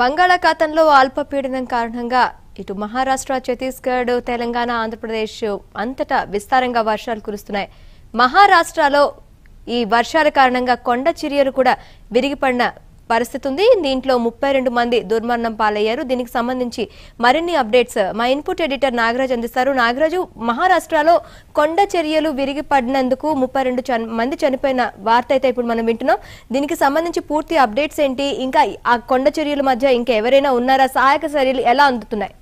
బంగాళాఖాతంలో అల్పపీడనం కారణంగా ఇటు మహారాష్ట్ర ఛత్తీస్గఢ్ తెలంగాణ ఆంధ్రప్రదేశ్ అంతటా విస్తారంగా వర్షాలు కురుస్తున్నాయి మహారాష్ట్రలో ఈ వర్షాల కారణంగా కొండ చర్యలు కూడా విరిగిపడిన పరిస్థితి ఉంది దీంట్లో ముప్పై రెండు మంది దుర్మరణం పాలయ్యారు దీనికి సంబంధించి మరిన్ని అప్డేట్స్ మా ఇన్పుట్ ఎడిటర్ నాగరాజ్ అందిస్తారు నాగరాజు మహారాష్ట్రలో కొండ చర్యలు విరిగిపడినందుకు ముప్పై రెండు మంది చనిపోయిన వార్త అయితే ఇప్పుడు మనం వింటున్నాం దీనికి సంబంధించి పూర్తి అప్డేట్స్ ఏంటి ఇంకా ఆ కొండ చర్యల మధ్య ఇంకా ఎవరైనా ఉన్నారా సహాయక చర్యలు ఎలా అందుతున్నాయి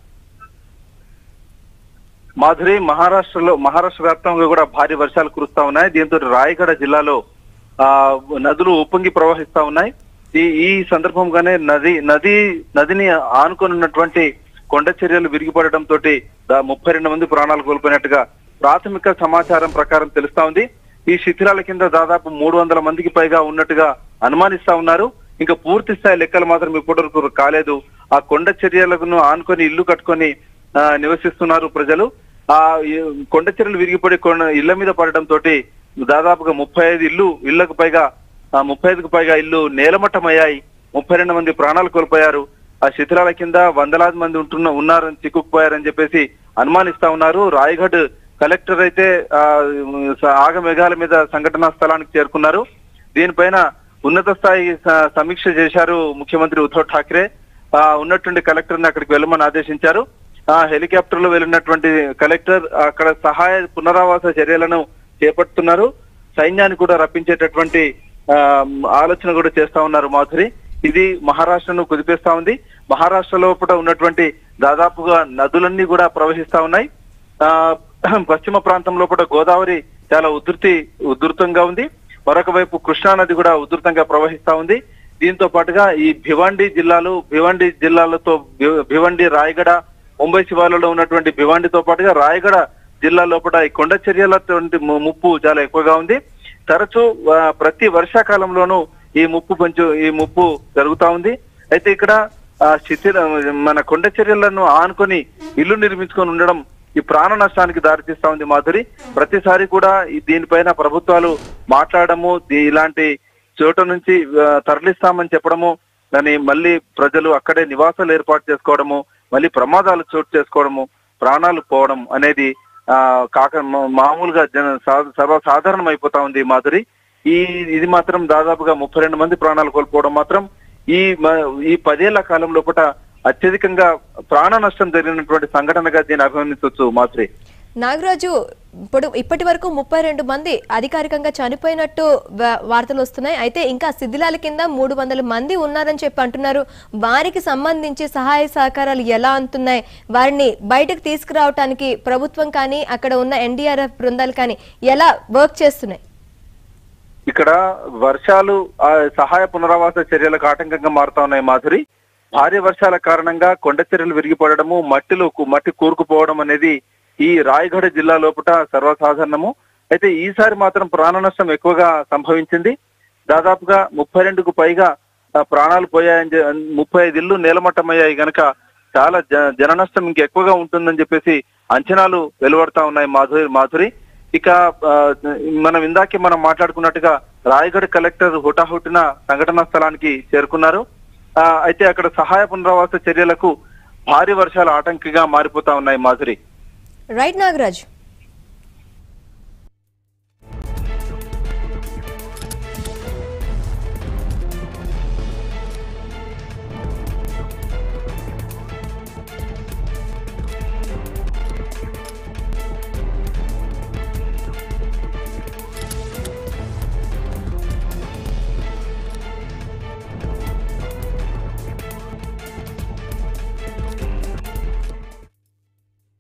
మాధురి మహారాష్ట్రలో మహారాష్ట్ర వ్యాప్తంగా కూడా భారీ వర్షాలు కురుస్తా ఉన్నాయి దీంతో రాయగడ జిల్లాలో ఆ నదులు ఉప్పొంగి ప్రవహిస్తా ఉన్నాయి ఈ ఈ సందర్భంగానే నది నది నదిని ఆనుకొని ఉన్నటువంటి కొండ చర్యలు విరిగిపడడం తోటి దా- ముప్పై రెండు మంది ప్రాణాలు కోల్పోయినట్టుగా ప్రాథమిక సమాచారం ప్రకారం తెలుస్తా ఉంది ఈ శిథిలాల కింద దాదాపు మూడు వందల మందికి పైగా ఉన్నట్టుగా అనుమానిస్తా ఉన్నారు ఇంకా పూర్తి స్థాయి లెక్కలు మాత్రం ఇప్పటివరకు కాలేదు ఆ కొండ చర్యలను ఆనుకొని ఇల్లు కట్టుకొని ఆ, నివసిస్తున్నారు ప్రజలు ఆ ఈ కొండ చర్యలు విరిగిపడి కొండ ఇళ్ల మీద పడడం తోటి దాదాపుగా ముప్పై ఐదు ఇల్లు ఇళ్లకు పైగా ఆ, ముప్పై ఐదుకు పైగా ఇల్లు నేలమట్టమయ్యాయి ముప్పై రెండు మంది ప్రాణాలు కోల్పోయారు ఆ శిథిలాల కింద వందలాది మంది ఉంటున్న ఉన్నారని చిక్కుకుపోయారని చెప్పేసి అనుమానిస్తా ఉన్నారు రాయగఢ్ కలెక్టర్ అయితే ఆ ఆగ మేఘాల మీద సంఘటనా స్థలానికి చేరుకున్నారు దీనిపైన ఉన్నత స్థాయి స- సమీక్ష చేశారు ముఖ్యమంత్రి ఉద్ధవ్ ఠాక్రే ఆ ఉన్నటువంటి కలెక్టర్ ని అక్కడికి వెళ్ళమని ఆదేశించారు ఆ హెలికాప్టర్ లో వెళ్ళినటువంటి కలెక్టర్ అక్కడ సహాయ పునరావాస చర్యలను చేపడుతున్నారు సైన్యాన్ని కూడా రప్పించేటటువంటి ఆ, ఆలోచన కూడా చేస్తా ఉన్నారు మాధురి ఇది మహారాష్ట్రను కుదిపేస్తా ఉంది మహారాష్ట్ర లోపల ఉన్నటువంటి దాదాపుగా నదులన్నీ కూడా ప్రవహిస్తా ఉన్నాయి ఆ పశ్చిమ ప్రాంతం లోపల గోదావరి చాలా ఉధృతి ఉధృతంగా ఉంది మరొక వైపు కృష్ణా నది కూడా ఉధృతంగా ప్రవహిస్తా ఉంది దీంతో పాటుగా ఈ భివండి జిల్లాలు భివండి జిల్లాలతో భి- భివండి రాయగడ ముంబై శివార్లలో ఉన్నటువంటి భివండితో పాటుగా రాయగడ జిల్లా లోపల ఈ కొండ చర్యలటువంటి ము- ముప్పు చాలా ఎక్కువగా ఉంది తరచూ ఆ, ప్రతి వర్షాకాలంలోనూ ఈ ముప్పు పంచు ఈ ముప్పు జరుగుతా ఉంది అయితే ఇక్కడ ఆ, శిథిల మన కొండ చర్యలను ఆనుకొని ఇల్లు నిర్మించుకొని ఉండడం ఈ ప్రాణ నష్టానికి దారితీస్తా ఉంది మాధురి ప్రతిసారి కూడా ఈ దీనిపైన ప్రభుత్వాలు మాట్లాడము దీ- ఇలాంటి చోట నుంచి ఆ, తరలిస్తామని చెప్పడము దాన్ని మళ్ళీ ప్రజలు అక్కడే నివాసాలు ఏర్పాటు చేసుకోవడము మళ్ళీ ప్రమాదాలు చోటు చేసుకోవడము ప్రాణాలు పోవడం అనేది ఆ కాక మా- మామూలుగా జన సా- సర్వసాధారణం అయిపోతా ఉంది మాధురి ఈ ఇది మాత్రం దాదాపుగా ముప్పై రెండు మంది ప్రాణాలు కోల్పోవడం మాత్రం ఈ మ- ఈ పదేళ్ల కాలం లోపల అత్యధికంగా ప్రాణ నష్టం జరిగినటువంటి సంఘటనగా దీన్ని అభివర్ణించవచ్చు మాధురి నాగరాజు ఇప్పుడు ఇప్పటి వరకు ముప్పై రెండు మంది అధికారికంగా చనిపోయినట్టు వా- వార్తలు వస్తున్నాయి అయితే ఇంకా శిథిలాల కింద మూడు వందల మంది ఉన్నారని చెప్పి అంటున్నారు వారికి సంబంధించి సహాయ సహకారాలు ఎలా అందుతున్నాయి వారిని బయటకు తీసుకురావటానికి ప్రభుత్వం కానీ అక్కడ ఉన్న ఎన్డీఆర్ఎఫ్ బృందాలు కానీ ఎలా వర్క్ చేస్తున్నాయి ఇక్కడ వర్షాలు ఆ సహాయ పునరావాస చర్యలకు ఆటంకంగా మారుతా ఉన్నాయి మాధురి భారీ వర్షాల కారణంగా కొండ చర్యలు విరిగిపడము మట్టిలో కు- మట్టి కూరుకుపోవడం అనేది ఈ రాయగఢ జిల్లా లోపల సర్వసాధారణము అయితే ఈసారి మాత్రం ప్రాణ నష్టం ఎక్కువగా సంభవించింది దాదాపుగా ముప్పై రెండుకు పైగా ఆ, ప్రాణాలు పోయాయని చె- ముప్పై ఐదు ఇల్లు నేలమట్టమయ్యాయి గనక చాలా జ- జన నష్టం ఇంకెక్కువగా ఉంటుందని చెప్పేసి అంచనాలు వెలువడతా ఉన్నాయి మాధురి మాధురి ఇక ఆ, మనం ఇందాకే మనం మాట్లాడుకున్నట్టుగా రాయగఢ్ కలెక్టర్ హుటాహుటిన సంఘటనా స్థలానికి చేరుకున్నారు ఆ, అయితే అక్కడ సహాయ పునరావాస చర్యలకు భారీ వర్షాలు ఆటంకిగా మారిపోతా ఉన్నాయి మాధురి రైట్ నాగరాజు